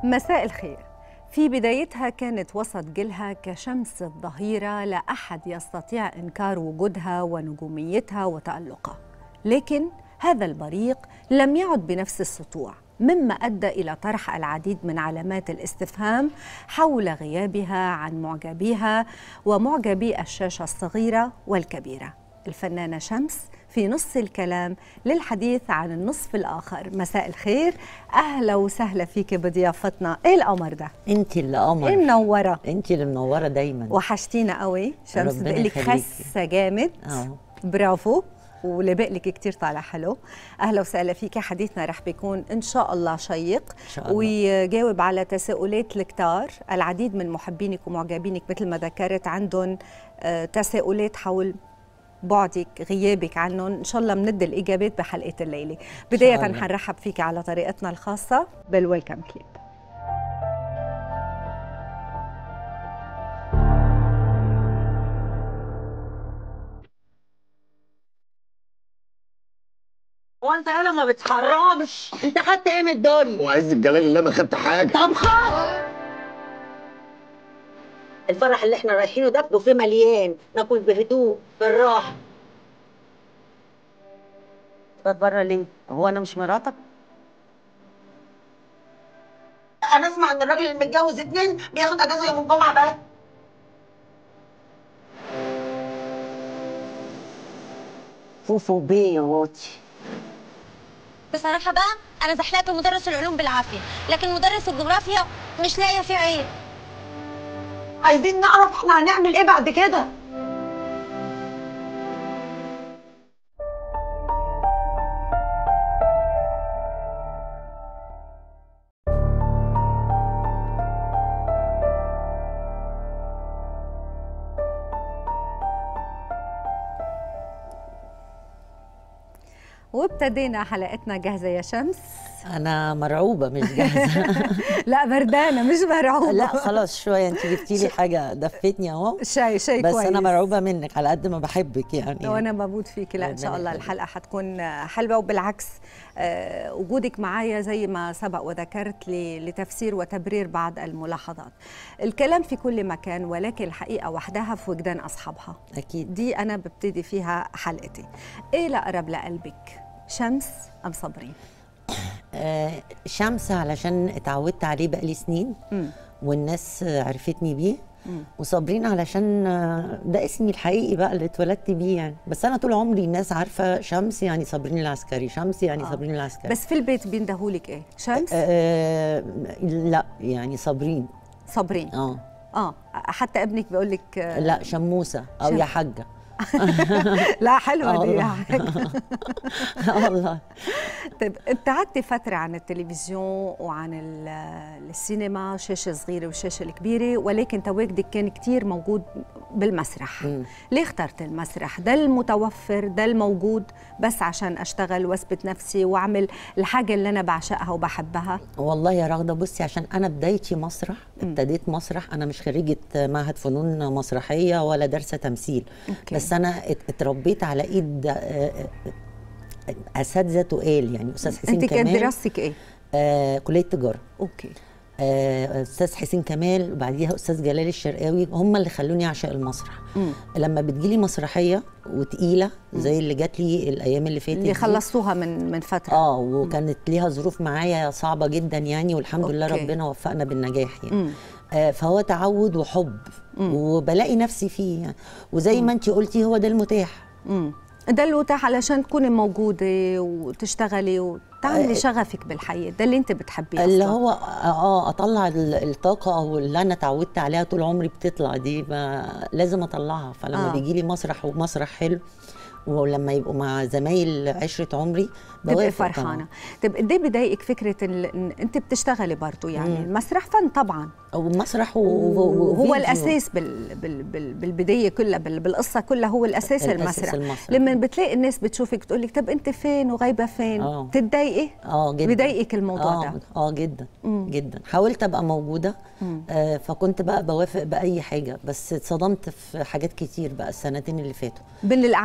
مساء الخير في بدايتها كانت وسط جيلها كشمس الظهيرة لا أحد يستطيع إنكار وجودها ونجوميتها وتألقها لكن هذا البريق لم يعد بنفس السطوع مما أدى إلى طرح العديد من علامات الاستفهام حول غيابها عن معجبيها ومعجبي الشاشة الصغيرة والكبيرة الفنانة شمس في نص الكلام للحديث عن النصف الآخر مساء الخير أهلا وسهلا فيك بضيافتنا إيه القمر ده؟ انت اللي قمر إيه منورة انت اللي منوره دايما وحشتينا قوي شمس ربنا بقلك يخليكي. خسة جامد اه برافو ولبق لك كتير طالع حلو اهلا وسهلا فيك حديثنا رح بيكون ان شاء الله شيق إن شاء الله. ويجاوب على تساؤلات الكتار العديد من محبينك ومعجبينك مثل ما ذكرت عندهم آه، تساؤلات حول بعدك غيابك عنهم ان شاء الله بندي الاجابات بحلقه الليله بدايه الله. حنرحب فيك على طريقتنا الخاصه بالويلكم كليب هو انت انا ما بتحرمش انت خدت ايه من الدنيا وعز بجلال الله ما خدت حاجه طب خلاص الفرح اللي احنا رايحينه ده بوفيه مليان ناكل بهدوء بالراحه تقعد بره ليه؟ هو انا مش مراتك؟ انا اسمع ان الراجل اللي متجوز اتنين بياخد اجازه يوم الجمعه بس فوفو بيه يا واطي بصراحة بقى أنا زحلقت مدرس العلوم بالعافية لكن مدرس الجغرافيا مش لاقية فيه عيب عايزين نعرف احنا هنعمل ايه بعد كده وابتدينا حلقتنا جاهزه يا شمس انا مرعوبه مش جاهزه لا بردانه مش مرعوبه لا خلاص شويه انت جبتي لي حاجه دفتني اهو شيء شيء بس كويس انا مرعوبه منك على قد ما بحبك يعني وانا بموت فيكي لا ان شاء ربنا الله يخليك. الحلقه حتكون حلوه وبالعكس آه، وجودك معايا زي ما سبق وذكرت ل- لتفسير وتبرير بعض الملاحظات الكلام في كل مكان ولكن الحقيقه وحدها في وجدان اصحابها اكيد دي انا ببتدي فيها حلقتي ايه الاقرب لقلبك شمس ام صابرين آه شمس علشان اتعودت عليه بقالي سنين مم. والناس آه، عرفتني بيه مم. وصابرين علشان آه، ده اسمي الحقيقي بقى اللي اتولدت بيه يعني بس انا طول عمري الناس عارفه شمس يعني صابرين العسكري شمس يعني آه. صابرين العسكري بس في البيت بيندهولك ايه شمس آه لا يعني صابرين صابرين اه اه حتى ابنك بيقول لك آه، لا شموسه او شم- يا حاجه لا حلوه آه دي والله. آه والله طيب ابتعدتي فترة عن التلفزيون وعن ال- السينما شاشة صغيرة والشاشة الكبيرة ولكن تواجدك كان كتير موجود بالمسرح مم. ليه اخترت المسرح؟ ده المتوفر ده الموجود بس عشان أشتغل وأثبت نفسي وأعمل الحاجة اللي أنا بعشقها وبحبها والله يا رغده بصي عشان انا بدايتي مسرح ابتديت مسرح انا مش خريجه معهد فنون مسرحيه ولا دارسه تمثيل أوكي. بس انا ات- اتربيت على ايد آه، آه، اساتذه تقال يعني استاذ حسين أنت كانت كمال دراستك إيه؟ آه كليه تجاره أوكي آه، استاذ حسين كمال وبعديها استاذ جلال الشرقاوي هم اللي خلوني اعشق المسرح مم. لما بتجيلي مسرحيه وتقيله زي اللي جات لي الايام اللي فاتت اللي دي، خلصتوها من من فترة اه وكانت ليها ظروف معايا صعبه جدا يعني والحمد لله أوكي. ربنا وفقنا بالنجاح يعني مم. آه فهو تعود وحب وبلاقي نفسي فيه يعني وزي ما انت قلتي هو ده المتاح مم. ده اللي متاح علشان تكوني موجودة وتشتغلي وتعملي شغفك بالحياة ده اللي أنت بتحبيه اللي أصلاً. هو اه اطلع ال- الطاقه او اللي انا اتعودت عليها طول عمري بتطلع دي ما لازم اطلعها فلما آه. آه. بيجي لي مسرح ومسرح حلو ولما يبقوا مع زمايل عشره عمري تبقي بوافق طبعاً. فرحانه طب قد ايه بضايقك فكره ال- ان انت بتشتغلي برضه يعني المسرح فن طبعا ومسرح و- و- وهو وفيديو. الاساس بال بال بال بالبدايه كلها بال بالقصه كلها هو الاساس, الأساس المسرح. المسرح. لما بتلاقي الناس بتشوفك تقول لك طب انت فين وغايبه فين آه. بتتضايقي اه جدا بضايقك الموضوع آه ده اه جدا مم. جدا حاولت ابقى موجوده مم. آه فكنت بقى بوافق باي حاجه بس اتصدمت في حاجات كتير بقى السنتين اللي فاتوا من الاعمال اللي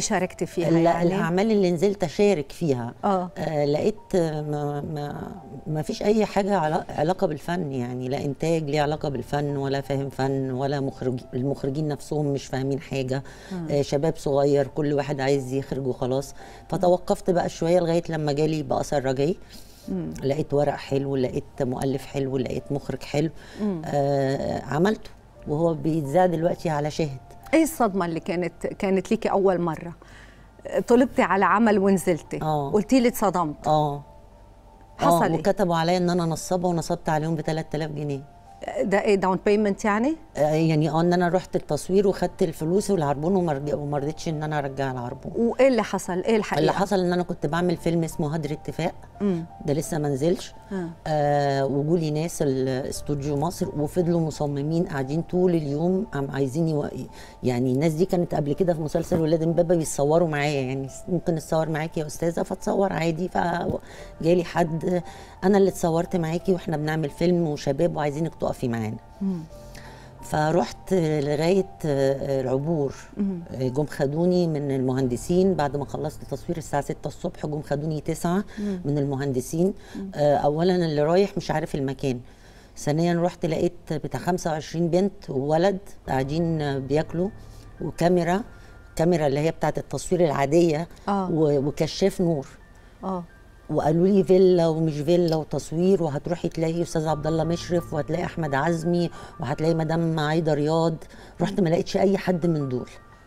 شاركتي فيها لا يعني الاعمال اللي نزلت اشارك فيها اه آه لقيت آه، ما, ما, ما فيش اي حاجه علا- علاقه بالفن يعني لا انتاج ليه علاقه بالفن ولا فاهم فن ولا مخرج المخرجين نفسهم مش فاهمين حاجه آه شباب صغير كل واحد عايز يخرج وخلاص فتوقفت بقى شويه لغايه لما جالي باثر رجعي لقيت ورق حلو لقيت مؤلف حلو لقيت مخرج حلو آه عملته وهو بيتذاع دلوقتي على شاهد ايه الصدمه اللي كانت كانت ليكي اول مره طلبتي على عمل ونزلتي آه. قلتي لي اتصدمت اه حصل اه إيه؟ وكتبوا عليا ان انا نصابه ونصبت عليهم ب 3000 جنيه ده ايه داون بيمنت يعني آه، يعني اه ان انا رحت التصوير وخدت الفلوس والعربون وما رج- وما رضيتش ان انا ارجع العربون وايه اللي حصل ايه الحقيقه اللي حصل ان انا كنت بعمل فيلم اسمه هدر اتفاق مم. ده لسه ما نزلش آه. آه وجولي ناس الاستوديو مصر وفضلوا مصممين قاعدين طول اليوم عم عايزين يو... يعني الناس دي كانت قبل كده في مسلسل ولاد امبابه بيتصوروا معايا يعني ممكن نتصور معاكي يا استاذه فتصور عادي فجالي حد انا اللي اتصورت معاكي واحنا بنعمل فيلم وشباب وعايزينك تقفي معانا فرحت لغايه آه، العبور آه، جم خدوني من المهندسين بعد ما خلصت التصوير الساعه 6 الصبح جم خدوني تسعة من المهندسين آه، اولا اللي رايح مش عارف المكان ثانيا رحت لقيت بتاع 25 بنت وولد قاعدين آه، بياكلوا وكاميرا كاميرا اللي هي بتاعت التصوير العاديه آه. و- وكشاف نور اه وقالوا لي فيلا ومش فيلا وتصوير وهتروحي تلاقي استاذ عبد الله مشرف وهتلاقي احمد عزمي وهتلاقي مدام عايده رياض رحت ما لقيتش اي حد من دول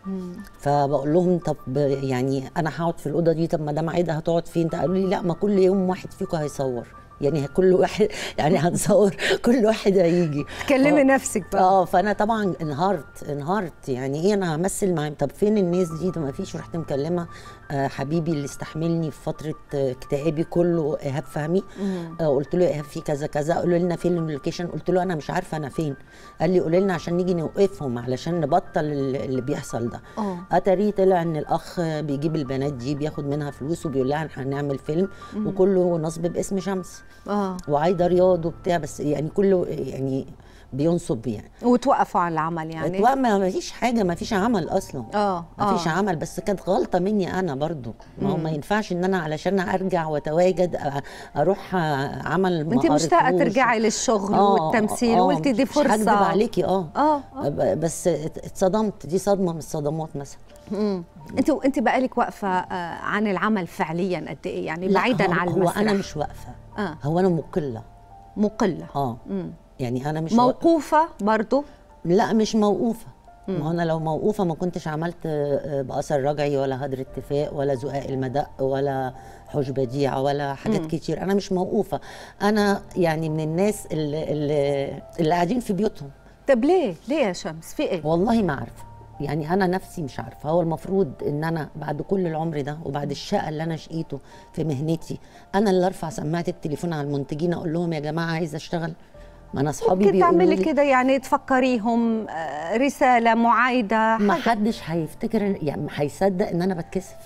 فبقول لهم طب يعني انا هقعد في الاوضه دي طب مدام عايده هتقعد فين قالوا لي لا ما كل يوم واحد فيكم هيصور يعني كل واحد يعني هنصور كل واحد هيجي تكلمي ف- نفسك بقى اه فانا طبعا انهارت انهارت يعني ايه انا همثل معاهم طب فين الناس دي ده ما فيش رحت مكلمه آه حبيبي اللي استحملني في فتره آه اكتئابي كله ايهاب فهمي آه قلت له ايهاب في كذا كذا قالوا لنا فين اللوكيشن قلت له انا مش عارفه انا فين قال لي قولي لنا عشان نيجي نوقفهم علشان نبطل اللي اللي بيحصل ده اه اتاري طلع ان الاخ بيجيب البنات دي بياخد منها فلوس وبيقول لها هنعمل فيلم وكله نصب باسم شمس اه وعايده رياض وبتاع بس يعني كله يعني بينصب يعني وتوقفوا على العمل يعني يعني ما فيش حاجه ما فيش عمل اصلا اه ما فيش آه. عمل بس كانت غلطه مني انا برضو ما هو ما ينفعش ان انا علشان ارجع واتواجد أ- اروح عمل ما انت مشتاقه قريتهوش. ترجعي للشغل آه، والتمثيل آه، وقلتي دي مش هكدب فرصه عليكي اه اه آه. ب- بس ات- اتصدمت دي صدمه من الصدمات مثلا مم. انت انت بقالك واقفه آه، عن العمل فعليا قد ايه يعني لا، بعيدا هو عن هو المسرح انا مش واقفه آه. هو انا مقله مقله اه مم. يعني انا مش واقفة. موقوفه برضو لا مش موقوفه ما انا لو موقوفه ما كنتش عملت آه، باثر رجعي ولا هدر اتفاق ولا زقاق المدق ولا حوش بديعه ولا حاجات كتير انا مش موقوفه انا يعني من الناس اللي اللي, اللي قاعدين في بيوتهم طب ليه ليه يا شمس في ايه والله ما عارفه يعني انا نفسي مش عارفه هو المفروض ان انا بعد كل العمر ده وبعد الشقه اللي انا شقيته في مهنتي انا اللي ارفع سماعه التليفون على المنتجين اقول لهم يا جماعه عايزه اشتغل ما انا اصحابي ممكن بيقولوا تعملي لي كده يعني تفكريهم آه، رساله معايده ما حاجة. حدش هيفتكر يعني هيصدق ان انا بتكسف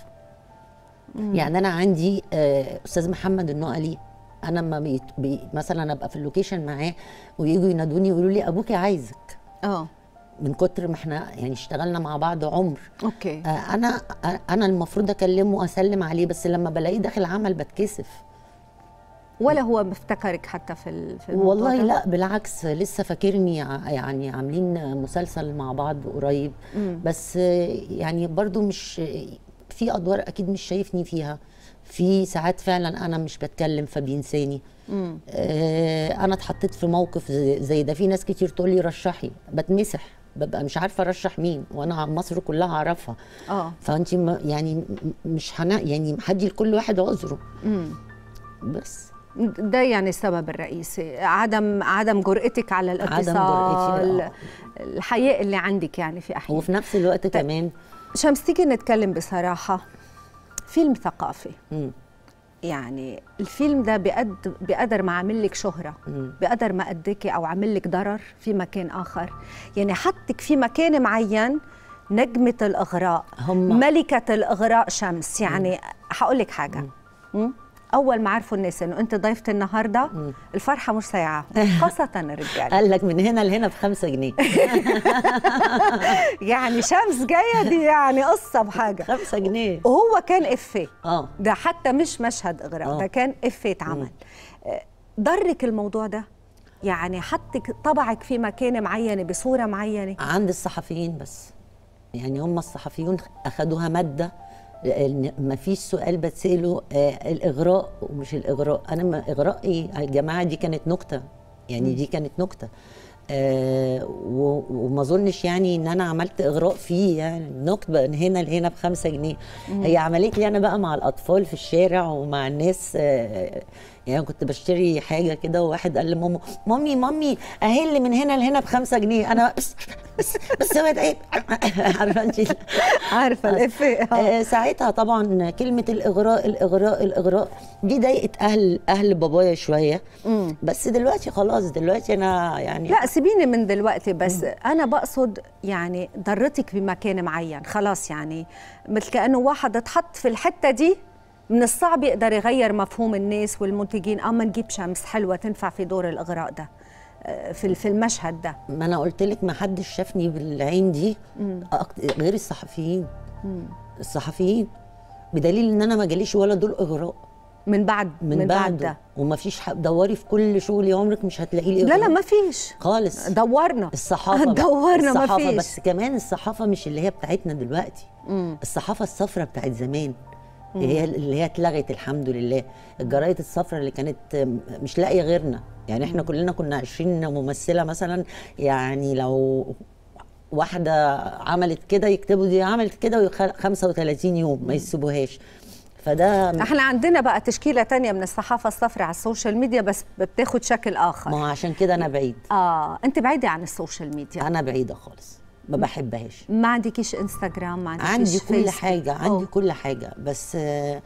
يعني انا عندي آه، استاذ محمد النقلي انا لما بي بي مثلا ابقى في اللوكيشن معاه ويجوا ينادوني يقولوا لي ابوكي عايزك اه من كتر ما احنا يعني اشتغلنا مع بعض عمر اوكي آه، انا آه، انا المفروض اكلمه واسلم عليه بس لما بلاقيه داخل عمل بتكسف ولا هو مفتكرك حتى في ال- في الموضوع والله ده؟ لا بالعكس لسه فاكرني ع- يعني عاملين مسلسل مع بعض قريب مم. بس يعني برضو مش في ادوار اكيد مش شايفني فيها في ساعات فعلا انا مش بتكلم فبينساني مم. آه، انا اتحطيت في موقف زي زي ده في ناس كتير تقول لي رشحي بتمسح ببقى مش عارفه ارشح مين وانا عن مصر كلها اعرفها اه فانت م- يعني م- مش هنا يعني هدي لكل واحد عذره مم. بس ده يعني السبب الرئيسي عدم عدم جرأتك على عدم الاتصال جرأتي، آه. الحقيقة اللي عندك يعني في أحيان وفي نفس الوقت كمان شمس تيجي نتكلم بصراحة فيلم ثقافي مم. يعني الفيلم ده بقد بقدر ما عامل لك شهرة مم. بقدر ما أديكي أو عامل لك ضرر في مكان آخر يعني حطك في مكان معين نجمة الإغراء هم ملكة الإغراء شمس يعني هقول لك حاجة مم؟ اول ما عرفوا الناس انه انت ضيفه النهارده الفرحه مش سايعه خاصه الرجال قال لك من هنا لهنا بخمسة جنيه يعني شمس جايه دي يعني قصه بحاجه خمسة جنيه وهو كان افيه اه ده حتى مش مشهد اغراء آه. ده كان افيه اتعمل آه، ضرك الموضوع ده يعني حطك طبعك في مكان معين بصوره معينه عند الصحفيين بس يعني هم الصحفيون اخدوها ماده لان ما فيش سؤال بتساله آه الاغراء ومش الاغراء انا ما اغراء ايه يا جماعه دي كانت نكته يعني دي كانت نكته آه و- وما اظنش يعني ان انا عملت اغراء فيه يعني نكته من هنا لهنا بخمسة جنيه هي عملت لي انا بقى مع الاطفال في الشارع ومع الناس آه يعني كنت بشتري حاجه كده وواحد قال لماما مامي مامي اهي اللي من هنا لهنا بخمسة جنيه انا بس بس بس هو ده ايه عارفه انت عارفه الافيه آه. آه، ساعتها طبعا كلمه الاغراء الاغراء الاغراء دي ضايقت اهل اهل بابايا شويه بس دلوقتي خلاص دلوقتي انا يعني لا سيبيني من دلوقتي بس انا بقصد يعني ضرتك بمكان معين خلاص يعني مثل كانه واحد اتحط في الحته دي من الصعب يقدر يغير مفهوم الناس والمنتجين اما نجيب شمس حلوه تنفع في دور الاغراء ده آه، في في المشهد ده ما انا قلت لك ما حدش شافني بالعين دي أكت- غير الصحفيين الصحفيين بدليل ان انا ما جاليش ولا دول اغراء من بعد من, من بعد بعده ده وما فيش حق دوري في كل شغلي عمرك مش هتلاقي لي لا لا إغراء. ما فيش خالص دورنا الصحافه بقى. دورنا ما الصحافه فيش بس كمان الصحافه مش اللي هي بتاعتنا دلوقتي الصحافه الصفراء بتاعت زمان هي اللي هي اتلغت الحمد لله الجرايد الصفراء اللي كانت مش لاقيه غيرنا يعني احنا كلنا كنا 20 ممثله مثلا يعني لو واحده عملت كده يكتبوا دي عملت كده ويخ- 35 يوم ما يسيبوهاش فده احنا عندنا بقى تشكيله تانية من الصحافه الصفراء على السوشيال ميديا بس بتاخد شكل اخر ما هو عشان كده انا بعيد اه انت بعيده عن السوشيال ميديا انا بعيده خالص ما بحبهاش ما عندكيش انستغرام ما عندكيش عندي كل فيسبوك؟ حاجة عندي أوه. كل حاجة بس آه،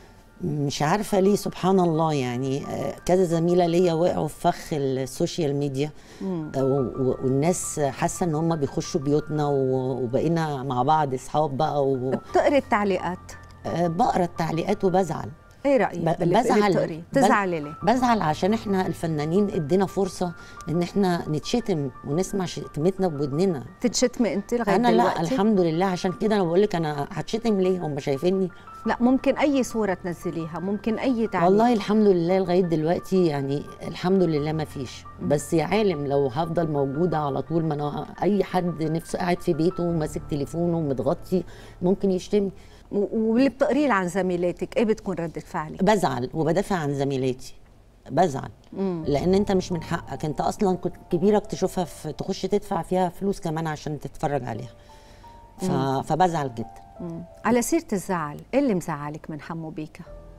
مش عارفة ليه سبحان الله يعني آه، كذا زميلة ليا وقعوا في فخ السوشيال ميديا آه، و- و- والناس حاسة ان هم بيخشوا بيوتنا و- وبقينا مع بعض اصحاب بقى بتقري التعليقات وبقرا التعليقات وبزعل ايه رايك ب- باللي بزعل بتقري بز- تزعلي ليه بزعل عشان احنا الفنانين ادينا فرصة ان احنا نتشتم ونسمع شتمتنا بودننا تتشتمي انت لغايه انا دلوقتي لا الحمد لله عشان كده انا بقول لك انا هتشتم ليه هم شايفيني لا ممكن اي صوره تنزليها ممكن اي تعليق والله الحمد لله لغايه دلوقتي يعني الحمد لله ما فيش بس يا عالم لو هفضل موجوده على طول ما انا اي حد نفسه قاعد في بيته وماسك تليفونه ومتغطي ممكن يشتمني و- واللي بتقريه عن زميلاتك ايه بتكون رده فعلك بزعل وبدافع عن زميلاتي بزعل لان انت مش من حقك انت اصلا كنت كبيرك تشوفها في تخش تدفع فيها فلوس كمان عشان تتفرج عليها ف... فبزعل جدا على سيره الزعل ايه اللي مزعلك من حمو بيكا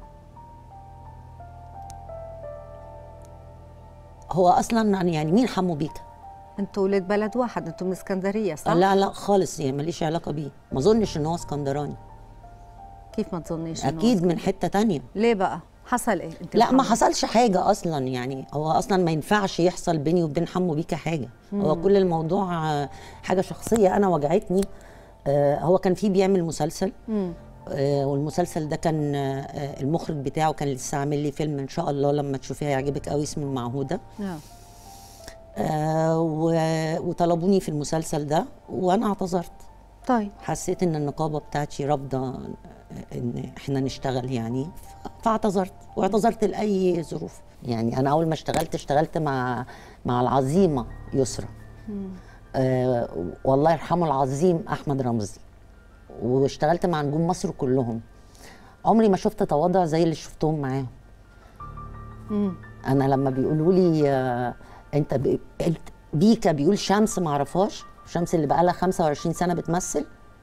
هو اصلا يعني مين حمو بيكا انتوا ولاد بلد واحد انتوا من اسكندريه صح لا لا خالص يعني ماليش علاقه بيه ما اظنش ان هو اسكندراني كيف ما تظنيش إنه اكيد من حته تانية ليه بقى حصل ايه انت لا ما وحمو؟ حصلش حاجه اصلا يعني هو اصلا ما ينفعش يحصل بيني وبين حمو بيكا حاجه هو كل الموضوع آه، حاجه شخصيه انا وجعتني آه، هو كان فيه بيعمل مسلسل آه، والمسلسل ده كان آه، آه، المخرج بتاعه كان لسه عامل لي فيلم ان شاء الله لما تشوفيه هيعجبك قوي اسمه المعهوده آه. آه، و- وطلبوني في المسلسل ده وانا اعتذرت طيب حسيت ان النقابه بتاعتي رافضه ان احنا نشتغل يعني ف- فاعتذرت واعتذرت لاي ظروف يعني انا اول ما اشتغلت اشتغلت مع مع العظيمه يسرا آه والله يرحمه العظيم احمد رمزي واشتغلت مع نجوم مصر كلهم عمري ما شفت تواضع زي اللي شفتهم معاهم انا لما بيقولوا لي آه انت ب- قلت بيكا بيقول شمس ما اعرفهاش شمس اللي بقى لها 25 سنه بتمثل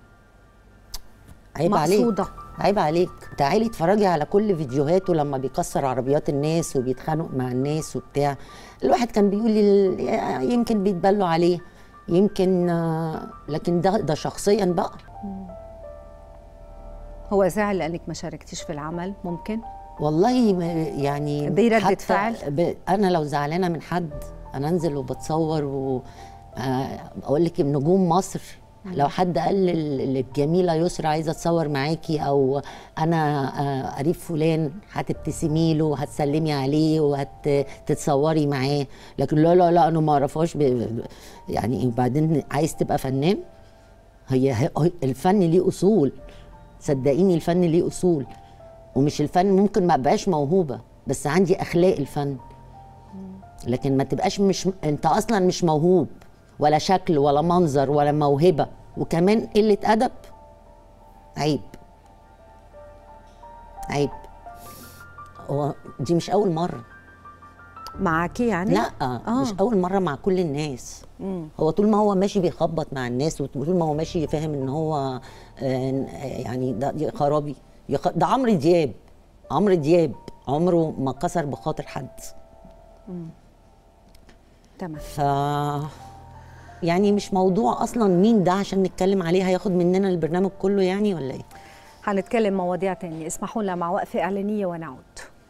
عيب عليك مقصودة. عيب عليك تعالي اتفرجي على كل فيديوهاته لما بيكسر عربيات الناس وبيتخانق مع الناس وبتاع الواحد كان بيقول لي يمكن بيتبلوا عليه يمكن آه، لكن ده ده شخصيا بقى هو زعل لانك ما شاركتيش في العمل ممكن والله ما- يعني دي ردة حتى فعل؟ ب... انا لو زعلانه من حد انا انزل وبتصور و آه، اقول لك نجوم مصر لو حد قال لل- للجميله يسرا عايزه اتصور معاكي او انا آه، قريب فلان هتبتسمي له وهتسلمي عليه وهتتصوري معاه لكن لا لا لا انا ما اعرفهاش ب- يعني وبعدين عايز تبقى فنان هي هي- الفن ليه اصول صدقيني الفن ليه اصول ومش الفن ممكن ما ابقاش موهوبه بس عندي اخلاق الفن لكن ما تبقاش مش انت اصلا مش موهوب ولا شكل ولا منظر ولا موهبه وكمان قله ادب عيب عيب هو دي مش اول مره معاكي يعني لا آه. مش اول مره مع كل الناس مم. هو طول ما هو ماشي بيخبط مع الناس وطول ما هو ماشي فاهم ان هو آه، يعني ده دي خرابي يخ- ده عمرو دياب عمرو دياب عمره ما كسر بخاطر حد تمام ف يعني مش موضوع اصلا مين ده عشان نتكلم عليه هياخد مننا البرنامج كله يعني ولا ايه هنتكلم مواضيع تانية اسمحوا لنا مع وقفة إعلانية ونعود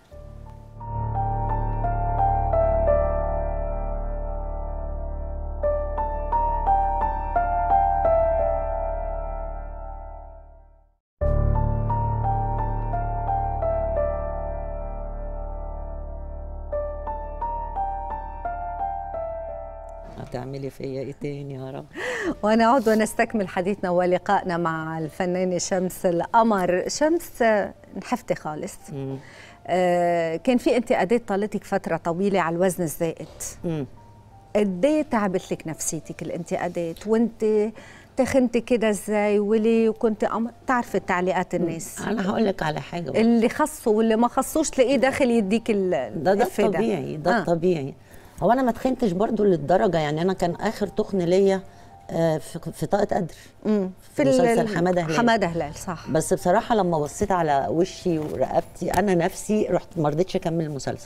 هتعملي فيا ايه تاني يا رب ونعود ونستكمل حديثنا ولقائنا مع الفنانة شمس القمر شمس آه، نحفتي خالص مم. آه، كان في انتقادات طالتك فترة طويلة على الوزن الزائد مم. قد ايه تعبت لك نفسيتك الانتقادات وانت تخنتي كده ازاي وليه وكنت قمر تعرفي تعليقات الناس انا هقول لك على حاجه بقى. اللي خصه واللي ما خصوش تلاقيه داخل يديك ال- ده ده الإفادة. الطبيعي ده آه. الطبيعي هو انا ما تخنتش برضو للدرجه يعني انا كان اخر تخن ليا آه، في في طاقه قدر مم. في ال- مسلسل حمادة هلال. حماده هلال صح بس بصراحه لما بصيت على وشي ورقبتي انا نفسي رحت ما رضيتش اكمل المسلسل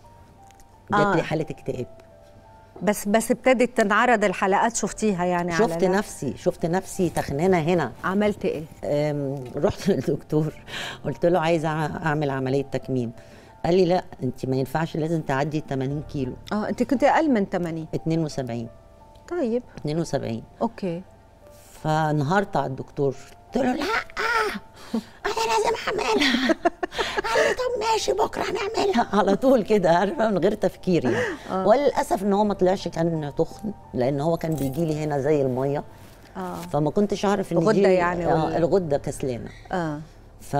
جات آه. لي حاله اكتئاب بس بس ابتدت تنعرض الحلقات شفتيها يعني على شفت لا- نفسي شفت نفسي تخنانه هنا عملت ايه أم، رحت للدكتور قلت له عايزه أع- اعمل عمليه تكميم قال لي لا انت ما ينفعش لازم تعدي 80 كيلو اه انت كنت اقل من 80 72 طيب 72 اوكي فانهارت على الدكتور قلت له لا انا لازم اعملها قال لي طب ماشي بكره هنعملها على طول كده عارفه من غير تفكير يعني وللاسف ان هو ما طلعش كان تخن لان هو كان بيجي لي هنا زي الميه اه فما كنتش اعرف ان الغدة دي يعني آه ولا- الغده كسلانه اه ف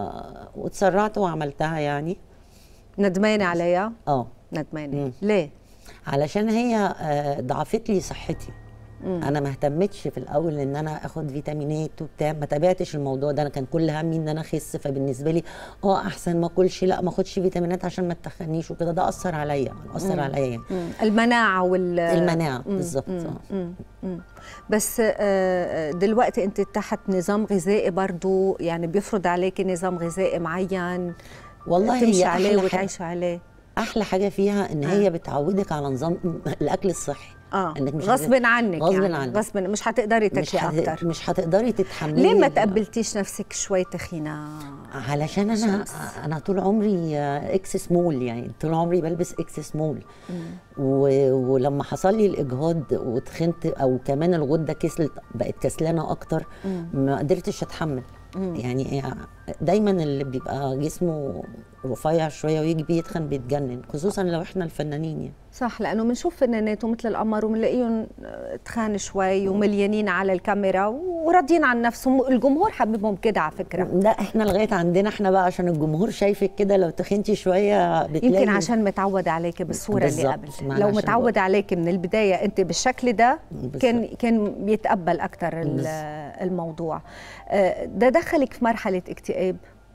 واتسرعت وعملتها يعني ندمانه عليها اه ندمانه مم. ليه علشان هي آه، ضعفت لي صحتي انا ما اهتمتش في الاول ان انا اخد فيتامينات وبتاع ما تابعتش الموضوع ده انا كان كل همي ان انا اخس فبالنسبه لي اه احسن ما اكلش لا ما اخدش فيتامينات عشان ما تخنيش وكده ده اثر عليا اثر عليا يعني مم. المناعه وال المناعه مم. بالظبط مم. آه. مم. مم. بس آه، دلوقتي انت تحت نظام غذائي برضو يعني بيفرض عليكي نظام غذائي معين والله تمشي هي عليه احلى حاجه وتعيشي عليه احلى حاجه فيها ان هي بتعودك على نظام الاكل الصحي اه إنك مش غصب هت- عنك غصب يعني. عنك. غصب مش هتقدري مش تاكلي هت... اكتر مش هتقدري تتحملي ليه ما ال- تقبلتيش نفسك شوي تخينه علشان انا انا طول عمري اكس سمول يعني طول عمري بلبس اكس سمول و... ولما حصل لي الاجهاض وتخنت او كمان الغده كسلت بقت كسلانه اكتر ما قدرتش اتحمل يعني دايما اللي بيبقى جسمه رفيع شويه ويجي بيتخن بيتجنن خصوصا لو احنا الفنانين يعني صح لانه بنشوف فنانات ومثل القمر وبنلاقيهم تخان شوي ومليانين على الكاميرا وراضيين عن نفسهم الجمهور حبيبهم كده على فكره لا احنا لغايه عندنا احنا بقى عشان الجمهور شايفك كده لو تخنتي شويه بتلاقي يمكن عشان متعود عليك بالصوره اللي بالظبط. قبل ما أنا لو عشان متعود بقول. عليك من البدايه انت بالشكل ده بالظبط. كان كان بيتقبل اكثر الموضوع آه، ده دخلك في مرحله اكتئاب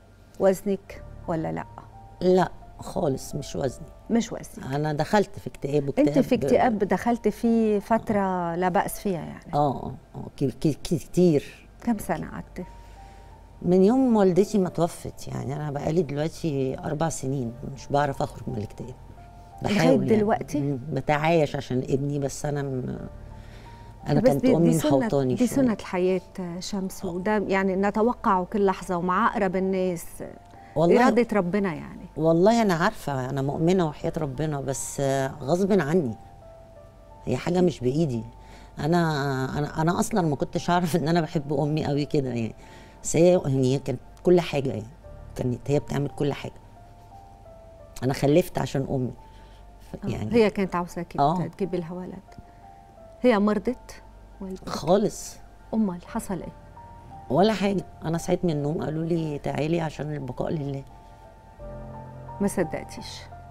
وزنك ولا لا لا خالص مش وزني مش وزنك انا دخلت في اكتئاب واكتئاب انت في اكتئاب دخلت فيه فتره لا باس فيها يعني اه اه كي- كي- كتير كم سنه قعدت من يوم والدتي ما توفت يعني انا بقالي دلوقتي اربع سنين مش بعرف اخرج من الاكتئاب لغاية بحاول يعني. دلوقتي؟ مم، بتعايش عشان ابني بس انا م... انا بس كانت دي, امي دي سنة محوطاني دي شوية. سنة الحياة شمس وده يعني نتوقعه كل لحظة ومع أقرب الناس والله إرادة ربنا يعني والله انا عارفه انا مؤمنه وحياه ربنا بس آه، غصب عني هي حاجه مش بايدي انا انا انا اصلا ما كنتش اعرف ان انا بحب امي قوي كده يعني بس هي يعني هي كانت كل حاجه يعني كانت هي بتعمل كل حاجه انا خلفت عشان امي ف- يعني هي كانت عاوزاكي آه. تجيبي لها ولد هي مرضت والدتك خالص امال حصل ايه ولا حاجه انا صحيت من النوم قالوا لي تعالي عشان البقاء لله ما صدقتيش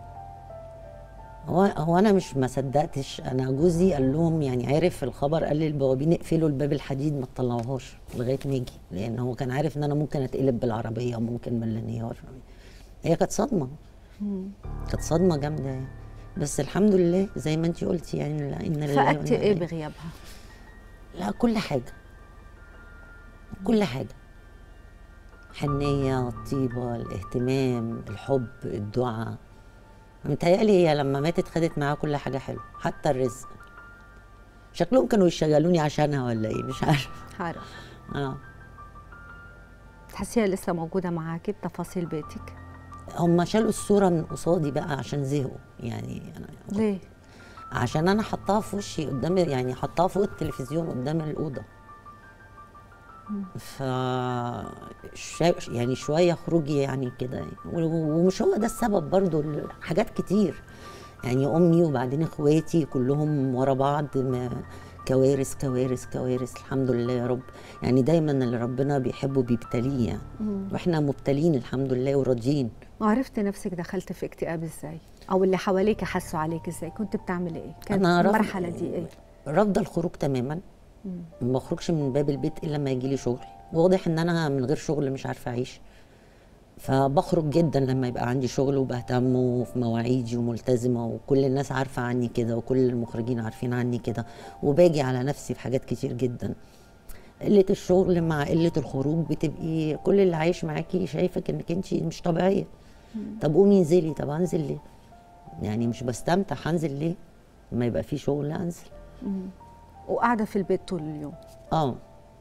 هو هو انا مش ما صدقتش انا جوزي قال لهم يعني عرف الخبر قال للبوابين اقفلوا الباب الحديد ما تطلعوهاش لغايه ما يجي لان هو كان عارف ان انا ممكن اتقلب بالعربيه ممكن من الانهيار هي كانت صدمه كانت صدمه جامده يعني. بس الحمد لله زي ما انت قلتي يعني لا ان لله فقدتي وإنا ايه إليه. بغيابها لا كل حاجة كل حاجة حنية الطيبة الاهتمام الحب الدعاء متهيألي هي لما ماتت خدت معاها كل حاجة حلوة حتى الرزق شكلهم كانوا يشغلوني عشانها ولا ايه مش عارف عارف اه تحسيها لسه موجوده معاكي بتفاصيل بيتك هم شالوا الصورة من قصادي بقى عشان زهقوا يعني أنا ليه عشان انا حطاها في وشي قدام يعني حطاها فوق التلفزيون قدام الاوضه ف شا- يعني شويه خروجي يعني كده يعني. و- ومش هو ده السبب برضو ال- حاجات كتير يعني امي وبعدين اخواتي كلهم ورا بعض ما كوارث كوارث كوارث الحمد لله يا رب يعني دايما اللي ربنا بيحبه بيبتليه يعني واحنا مبتلين الحمد لله وراضيين وعرفتي نفسك دخلت في اكتئاب ازاي او اللي حواليك حسوا عليك ازاي كنت بتعملي ايه كانت أنا رافض- المرحله دي ايه رافضه الخروج تماما ما بخرجش من باب البيت الا لما يجي لي شغل واضح ان انا من غير شغل مش عارفه اعيش فبخرج جدا لما يبقى عندي شغل وبهتم وفي مواعيدي وملتزمه وكل الناس عارفه عني كده وكل المخرجين عارفين عني كده وباجي على نفسي في حاجات كتير جدا قله الشغل مع قله الخروج بتبقي كل اللي عايش معاكي شايفك انك انت مش طبيعيه طب قومي انزلي طب انزل ليه يعني مش بستمتع هنزل ليه ما يبقى في شغل لا انزل وقاعده في البيت طول اليوم اه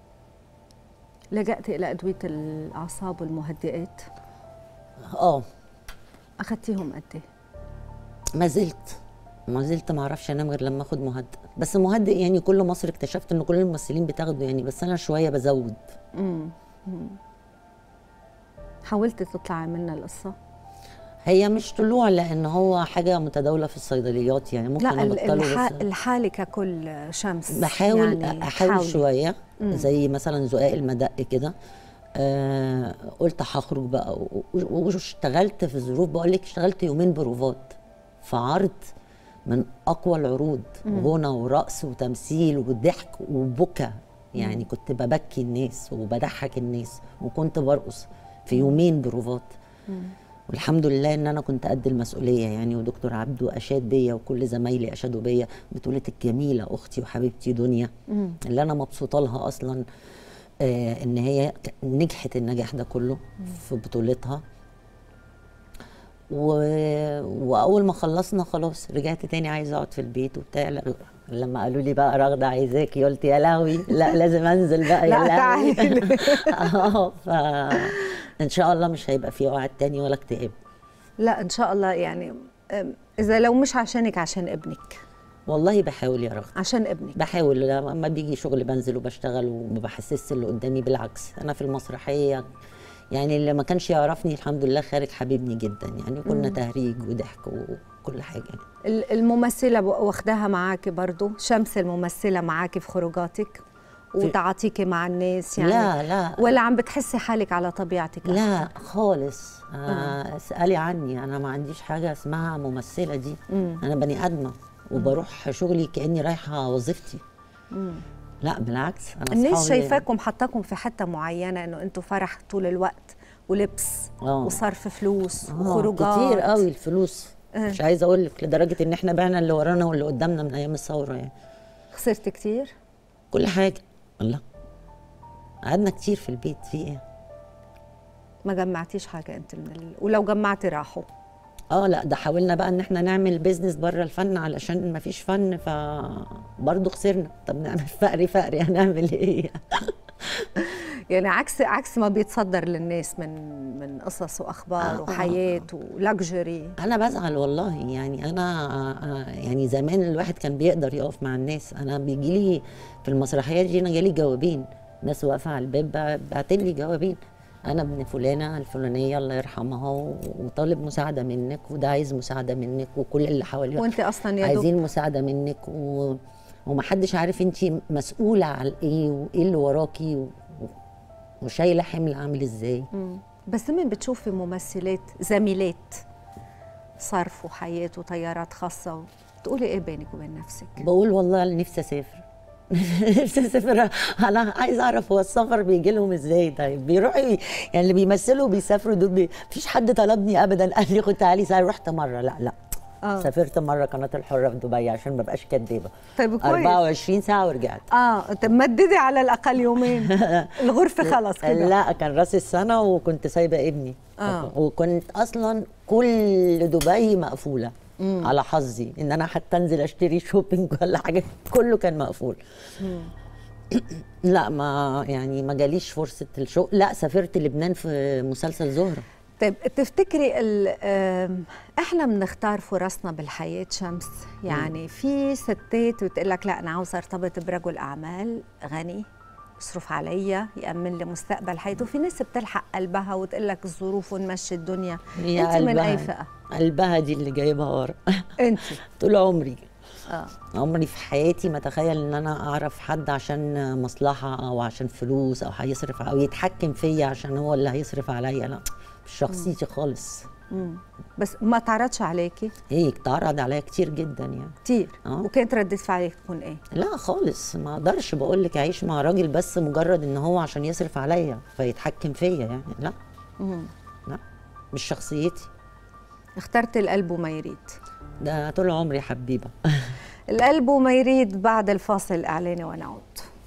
لجأت الى ادويه الاعصاب والمهدئات اه اخذتيهم قد ايه ما زلت ما زلت ما اعرفش انام غير لما اخد مهدئ بس مهدئ يعني كل مصر اكتشفت ان كل الممثلين بتاخده يعني بس انا شويه بزود امم أمم. حاولتي تطلعي منها القصه هي مش طلوع لان هو حاجه متداوله في الصيدليات يعني ممكن لا ال- ابطله الح... بس الحالة ككل شمس بحاول يعني احاول حاولي. شويه زي مثلا زقاق المدق كده آه قلت هخرج بقى و- و- واشتغلت في ظروف بقول لك اشتغلت يومين بروفات في عرض من اقوى العروض غنى ورقص وتمثيل وضحك وبكى يعني كنت ببكي الناس وبضحك الناس وكنت برقص في يومين بروفات والحمد لله ان انا كنت قد المسؤوليه يعني ودكتور عبده اشاد بيا وكل زمايلي اشادوا بيا بطولتك الجميله اختي وحبيبتي دنيا اللي انا مبسوطه لها اصلا آه ان هي ك- نجحت النجاح ده كله في بطولتها و... واول ما خلصنا خلاص رجعت تاني عايزه اقعد في البيت وبتاع لا- لما قالوا لي بقى راغده عايزاكي قلت يا لهوي لا لازم انزل بقى يا لا، لهوي تعالي. اه ف ان شاء الله مش هيبقى في وعد تاني ولا اكتئاب لا ان شاء الله يعني أم، اذا لو مش عشانك عشان ابنك والله بحاول يا رغد عشان ابنك بحاول لما بيجي شغل بنزل وبشتغل وما بحسسش اللي قدامي بالعكس انا في المسرحيه يعني اللي ما كانش يعرفني الحمد لله خارج حبيبني جدا يعني كنا تهريج وضحك وكل حاجه يعني. ال- الممثله ب- واخداها معاكي برضو شمس الممثله معاكي في خروجاتك وتعاطيكي مع الناس يعني لا لا ولا عم بتحسي حالك على طبيعتك لا خالص آه اسالي عني انا ما عنديش حاجه اسمها ممثله دي انا بني ادمه وبروح شغلي كاني رايحه وظيفتي لا بالعكس انا الناس أصحابي- شايفاكم حطاكم في حته معينه انه انتم فرح طول الوقت ولبس آه. وصرف فلوس آه، وخروجات كتير قوي الفلوس آه. مش عايزه اقول لك لدرجه ان احنا بعنا اللي ورانا واللي قدامنا من ايام الثوره يعني خسرت كتير كل حاجه الله قعدنا كتير في البيت في ايه ما جمعتيش حاجه انت من ال... ولو جمعتي راحوا اه لا ده حاولنا بقى ان احنا نعمل بيزنس بره الفن علشان ما فيش فن فبرضه خسرنا طب نعمل فقري فقري هنعمل ايه يعني عكس عكس ما بيتصدر للناس من من قصص واخبار آه، آه، وحياه ولكجري انا بزعل والله يعني انا آه، يعني زمان الواحد كان بيقدر يقف مع الناس انا بيجي لي في المسرحيات دي انا جالي جوابين ناس واقفه على الباب بعتت لي جوابين انا ابن فلانه الفلانيه الله يرحمها و- وطالب مساعده منك وده عايز مساعده منك وكل اللي حواليه وانت اصلا يا دوب عايزين مساعده منك و... ومحدش عارف انت مسؤوله على ايه وايه اللي وراكي و... وشايله حمل عامل ازاي مم. بس من بتشوفي ممثلات زميلات صرف وحياه وطيارات خاصه بتقولي ايه بينك وبين نفسك بقول والله أنا نفسي اسافر نفسي اسافر انا عايز اعرف هو السفر بيجي لهم ازاي طيب بيروحوا ي- يعني اللي بيمثلوا وبيسافروا دول بي... مفيش حد طلبني ابدا قال لي خد تعالي سافر رحت مره لا لا آه. سافرت مره قناه الحره في دبي عشان ما بقاش كدابه طيب كويس 24 ساعه ورجعت اه طب مددي على الاقل يومين الغرفه خلص كده لا كان راس السنه وكنت سايبه ابني آه. وكنت اصلا كل دبي مقفوله على حظي ان انا حتى انزل اشتري شوبينج ولا حاجه كله كان مقفول لا ما يعني ما جاليش فرصه الشغل لا سافرت لبنان في مسلسل زهره طيب تفتكري ال- آم، احنا بنختار فرصنا بالحياه شمس يعني في ستات بتقول لك لا انا عاوزه ارتبط برجل اعمال غني يصرف عليا يامن لي مستقبل حياته وفي ناس بتلحق قلبها وتقول لك الظروف ونمشي الدنيا هي انت من قلبها- اي فئه قلبها دي اللي جايبها ورا انت طول عمري اه عمري في حياتي ما اتخيل ان انا اعرف حد عشان مصلحه او عشان فلوس او هيصرف او يتحكم فيا عشان هو اللي هيصرف عليا لا مش شخصيتي خالص مم. بس ما تعرضش عليكي ايه اتعرض عليا كتير جدا يعني كتير آه. وكانت ردة فعلك تكون ايه لا خالص ما اقدرش بقول لك اعيش مع راجل بس مجرد ان هو عشان يصرف عليا فيتحكم فيا يعني لا مم. لا مش شخصيتي اخترت القلب وما يريد ده طول عمري حبيبه القلب وما يريد بعد الفاصل الإعلاني ونعود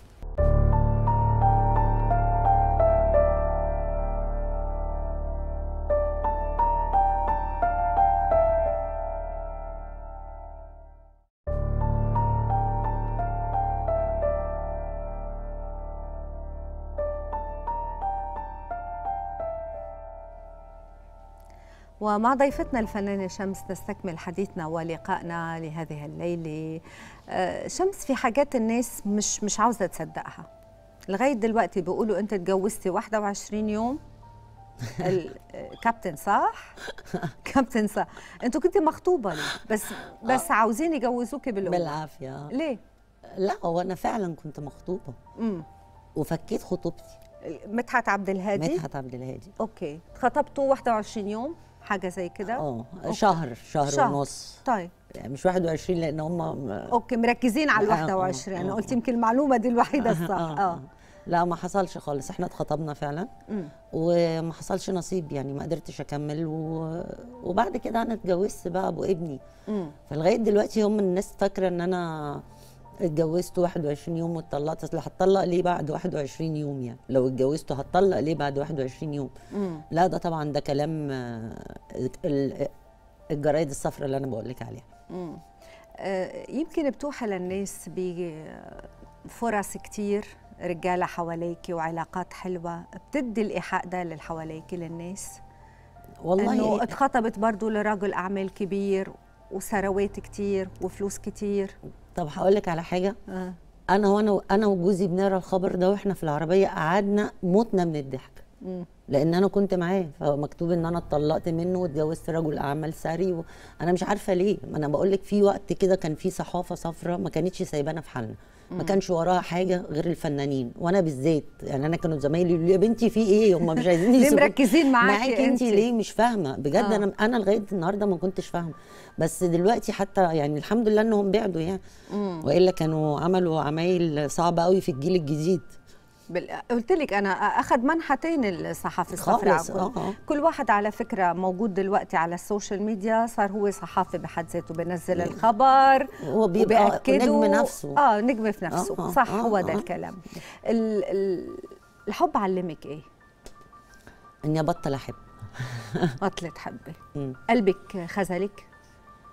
ومع ضيفتنا الفنانة شمس نستكمل حديثنا ولقائنا لهذه الليلة آه، شمس في حاجات الناس مش مش عاوزة تصدقها لغاية دلوقتي بيقولوا أنت تجوزتي 21 يوم ال- آه، كابتن صح؟ كابتن صح أنتوا كنت مخطوبة لي بس بس عاوزين يجوزوكي بالأول بالعافيه ليه؟ لا هو انا فعلا كنت مخطوبه امم وفكيت خطوبتي مدحت عبد الهادي مدحت عبد الهادي اوكي خطبتوا 21 يوم حاجة زي كده اه شهر شهر, شهر. ونص طيب يعني مش 21 لان هم اوكي مركزين على ال آه، آه، 21 انا آه، قلت آه. يمكن المعلومه دي الوحيده الصح اه لا ما حصلش خالص احنا اتخطبنا فعلا مم. وما حصلش نصيب يعني ما قدرتش اكمل و... وبعد كده انا اتجوزت بقى ابو ابني مم. فلغايه دلوقتي هم الناس فاكره ان انا اتجوزت 21 يوم واتطلقت اصل هتطلق ليه بعد 21 يوم يعني لو اتجوزت هتطلق ليه بعد 21 يوم مم. لا ده طبعا ده كلام آه، ال- الجرايد الصفراء اللي انا بقول لك عليها مم. آه، يمكن بتوحى للناس بفرص كتير رجالة حواليكي وعلاقات حلوة بتدي الإيحاء ده اللي حواليكي للناس والله إنه اتخطبت برضو لرجل أعمال كبير وثروات كتير وفلوس كتير طب هقول لك على حاجه آه. انا وانا انا وجوزي بنقرا الخبر ده واحنا في العربيه قعدنا متنا من الضحك مم. لان انا كنت معاه فمكتوب ان انا اتطلقت منه واتجوزت رجل اعمال ثري وانا مش عارفه ليه ما انا بقول لك في وقت كده كان في صحافه صفراء ما كانتش سايبانا في حالنا ما كانش وراها حاجه غير الفنانين وانا بالذات يعني انا كانوا زمايلي يقولوا لي يا بنتي في ايه هم مش عايزين ليه يسيبوك مركزين معاكي معاكي انت انتي؟ ليه مش فاهمه بجد آه. انا انا لغايه النهارده ما كنتش فاهمه بس دلوقتي حتى يعني الحمد لله انهم بعدوا يعني والا كانوا عملوا عمايل صعبه قوي في الجيل الجديد بال... قلت لك انا اخذ منحتين الصحافه الصفراء خالص، آه، آه. كل واحد على فكره موجود دلوقتي على السوشيال ميديا صار هو صحافي بحد ذاته بينزل الخبر هو بيبقى وبيأكده. نجم نفسه. اه نجم في نفسه آه، آه، صح آه، هو ده آه. الكلام ال... ال... الحب علمك ايه اني ابطل احب بطلت حبي مم. قلبك خذلك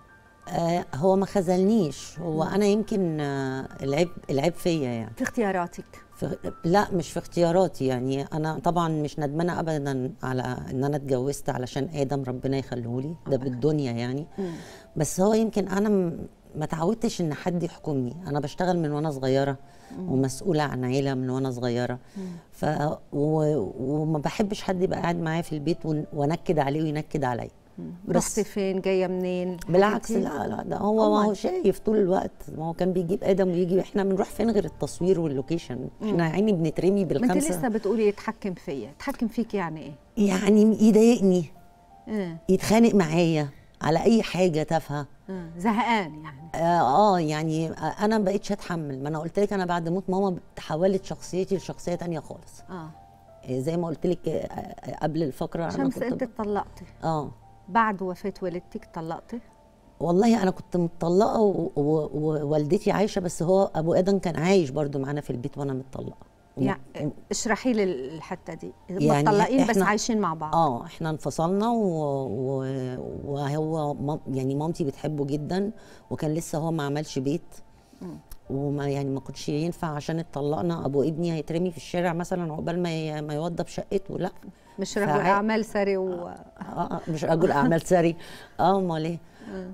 آه هو ما خذلنيش هو انا يمكن آه العيب العيب فيا يعني في اختياراتك في لا مش في اختياراتي يعني انا طبعا مش ندمانه ابدا على ان انا اتجوزت علشان ادم ربنا يخليهولي ده بالدنيا يعني بس هو يمكن انا م- ما تعودتش ان حد يحكمني انا بشتغل من وانا صغيره ومسؤوله عن عيله من وانا صغيره ف و... وما بحبش حد يبقى قاعد معايا في البيت ون... وانكد عليه وينكد عليا رحتي فين جايه منين بالعكس حكيتي؟ لا لا ده هو ما هو شايف طول الوقت ما هو كان بيجيب ادم ويجي احنا بنروح فين غير التصوير واللوكيشن احنا يا عيني بنترمي ما انت بالخمسه لسه بتقولي يتحكم فيا يتحكم فيك يعني ايه يعني يضايقني اه, يتخانق معايا على اي حاجه تافهه آه. زهقان يعني اه آه، يعني آه، انا ما بقتش اتحمل ما انا قلت لك انا بعد موت ماما تحولت شخصيتي لشخصيه تانية خالص اه آه، زي ما قلت لك آه، آه، قبل الفقره أنا شمس كنت انت ب- اتطلقتي اه بعد وفاه والدتك طلقتي والله انا كنت مطلقه و- و- ووالدتي عايشه بس هو ابو ادم كان عايش برضو معانا في البيت وانا متطلقه وم- يعني اشرحي لي الحته دي يعني مطلقين بس إحنا- عايشين مع بعض اه احنا انفصلنا و... و... وهو مام... يعني مامتي بتحبه جدا وكان لسه هو ما عملش بيت وما يعني ما كنتش ينفع عشان اتطلقنا ابو ابني هيترمي في الشارع مثلا عقبال ما ي... ما يوضب شقته لا مش رجل فع- اعمال سري و... آه آه، مش رجل اعمال سري اه امال ايه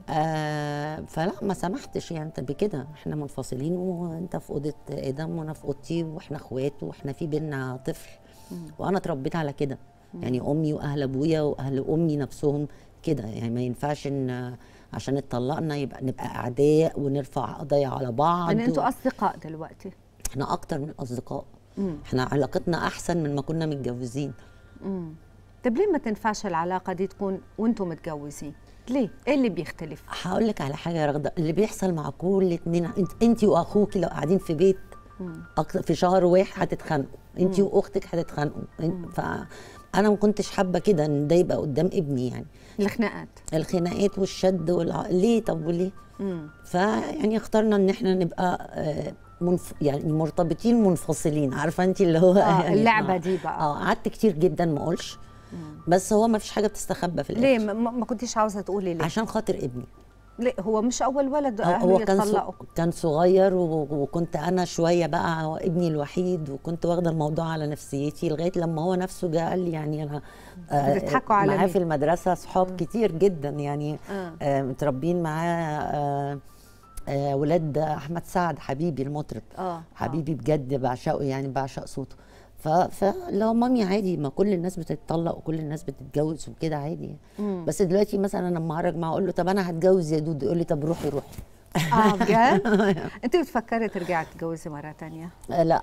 آه فلا ما سمحتش يعني انت بكده احنا منفصلين وانت في اوضه ادم وانا في اوضتي واحنا اخوات واحنا في بينا طفل وانا اتربيت على كده يعني امي واهل ابويا واهل امي نفسهم كده يعني ما ينفعش ان عشان اتطلقنا يبقى نبقى اعداء ونرفع قضايا على بعض ان انتوا و- اصدقاء دلوقتي احنا اكتر من اصدقاء مم. احنا علاقتنا احسن من ما كنا متجوزين مم. طب ليه ما تنفعش العلاقه دي تكون وانتم متجوزين ليه ايه اللي بيختلف هقول لك على حاجه يا رغده اللي بيحصل مع كل اتنين انت انت واخوك لو قاعدين في بيت أكتر في شهر واحد هتتخانقوا انت واختك هتتخانقوا إن- فانا ما كنتش حابه كده ان ده يبقى قدام ابني يعني الخناقات الخناقات والشد والع... ليه طب وليه مم. فيعني اخترنا ان احنا نبقى آه، منف... يعني مرتبطين منفصلين عارفه انت اللي هو آه، يعني اللعبة آه. دي بقى. اه قعدت كتير جدا ما اقولش بس هو ما فيش حاجه بتستخبى في ليه الاخر ما, ما كنتيش عاوزه تقولي ليه عشان خاطر ابني ليه هو مش اول ولد هو- اهله هو كان يتطلقوا ص- كان صغير و- وكنت انا شويه بقى هو ابني الوحيد وكنت واخده الموضوع على نفسيتي لغايه لما هو نفسه جه قال لي يعني انا آه، بتضحكوا على معاه مين؟ في المدرسه صحاب كتير جدا يعني آه. آه، متربيين معاه آه، آه، ولاد احمد سعد حبيبي المطرب آه، حبيبي بجد بعشقه يعني بعشق صوته ف فلو مامي عادي ما كل الناس بتتطلق وكل الناس بتتجوز وكده عادي بس دلوقتي مثلا لما اخرج معاه اقول له طب انا هتجوز يا دودو يقول لي طب روحي روحي اه بجد انت بتفكري ترجعي تتجوزي مره تانية آه، لا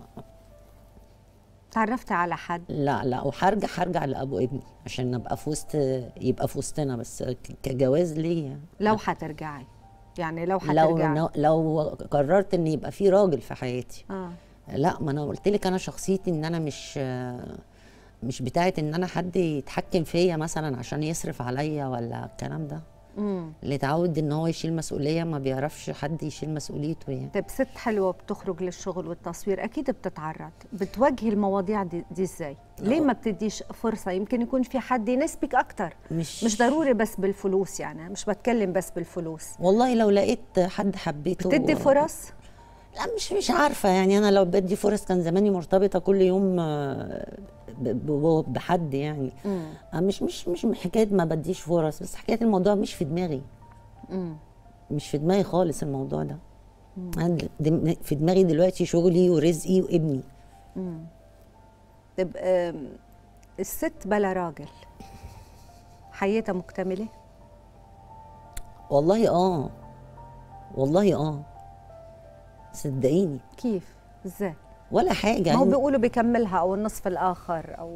تعرفتي على حد لا لا وهرجع هرجع لابو ابني عشان نبقى في وسط يبقى في وسطنا بس ك- كجواز ليه يعني لو حترجعي يعني لو لو حترجعي لو قررت ان يبقى في راجل في حياتي اه لا ما انا قلت لك انا شخصيتي ان انا مش مش بتاعت ان انا حد يتحكم فيا مثلا عشان يصرف عليا ولا الكلام ده امم اللي اتعود ان هو يشيل مسؤوليه ما بيعرفش حد يشيل مسؤوليته يعني طيب ست حلوه بتخرج للشغل والتصوير اكيد بتتعرض بتواجهي المواضيع دي, دي ازاي ليه ما بتديش فرصه يمكن يكون في حد يناسبك اكتر مش مش ضروري بس بالفلوس يعني مش بتكلم بس بالفلوس والله لو لقيت حد حبيته بتدي فرص لا مش مش عارفه يعني انا لو بدي فرص كان زماني مرتبطه كل يوم آه، ب- ب- بحد يعني آه، مش مش مش حكايه ما بديش فرص بس حكايه الموضوع مش في دماغي مم. مش في دماغي خالص الموضوع ده أنا دم- في دماغي دلوقتي شغلي ورزقي وابني طب آم، الست بلا راجل حياتها مكتمله والله اه والله اه صدقيني كيف ازاي ولا حاجه ما هو يعني بيقولوا بيكملها او النصف الاخر او